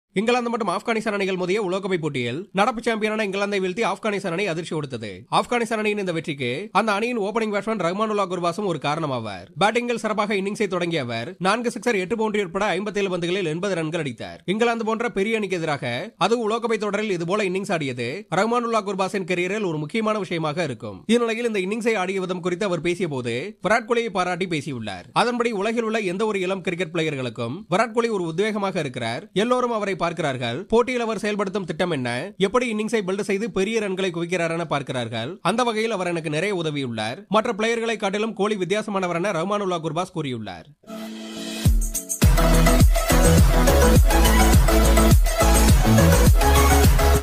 இங்கிலாந்து மற்றும் ஆப்கானிஸ்தான் அணிகள் மோதிய உலகக்கோப்பை போட்டியில் நடப்பு சாம்பியனான இங்கிலாந்தை வீழ்த்தி ஆப்கானிஸ்தான் அணி அதிர்ச்சி கொடுத்தது ஆப்கானிஸ்தான் அணியின் இந்த வெற்றிக்கு அந்த அணியின் ஓபனிங் பேட்ஸ்மேன் ரஹ்மானுல்லா குர்பாசும் ஒரு காரணமாவார் பேட்டிங்கில் சிறப்பாக இன்னிங்ஸை தொடங்கிய அவர் நான்கு சிக்ஸர் எட்டு பவுண்டரி உட்பட ஐம்பத்தேழு பந்துகளில் எண்பது ரன்கள் அடித்தார் இங்கிலாந்து போன்ற பெரிய அணிக்கு எதிராக அது உலகக்கோப்பை தொடரில் இதுபோல இன்னிங்ஸ் ஆடியது ரஹ்மானுல்லா குர்பாஸின் கெரியரில் ஒரு முக்கியமான விஷயமாக இருக்கும் இந்நிலையில் இந்த இன்னிங்ஸை ஆடிய விதம் குறித்து அவர் பேசிய போது விராட் கோலியை பாராட்டி பேசியுள்ளார் அதன்படி உலகில் உள்ள எந்த ஒரு இளம் கிரிக்கெட் பிளேயர்களுக்கும் விராட் கோலி ஒரு உத்வேகமாக இருக்கிறார் எல்லோரும் அவரை பார்க்கிறார்கள் போட்டியில் அவர் செயல்படுத்தும் திட்டம் என்ன எப்படி இன்னிங்ஸை பில்ட் செய்து பெரிய ரன்களை குவிக்கிறார் என பார்க்கிறார்கள் அந்த வகையில் அவர் எனக்கு நிறைய உதவியுள்ளார் மற்ற பிளேயர்களை காட்டிலும் கோலி வித்தியாசமானவர் என ரஹ்மானுல்லா குர்பாஸ் கூறியுள்ளார் Thank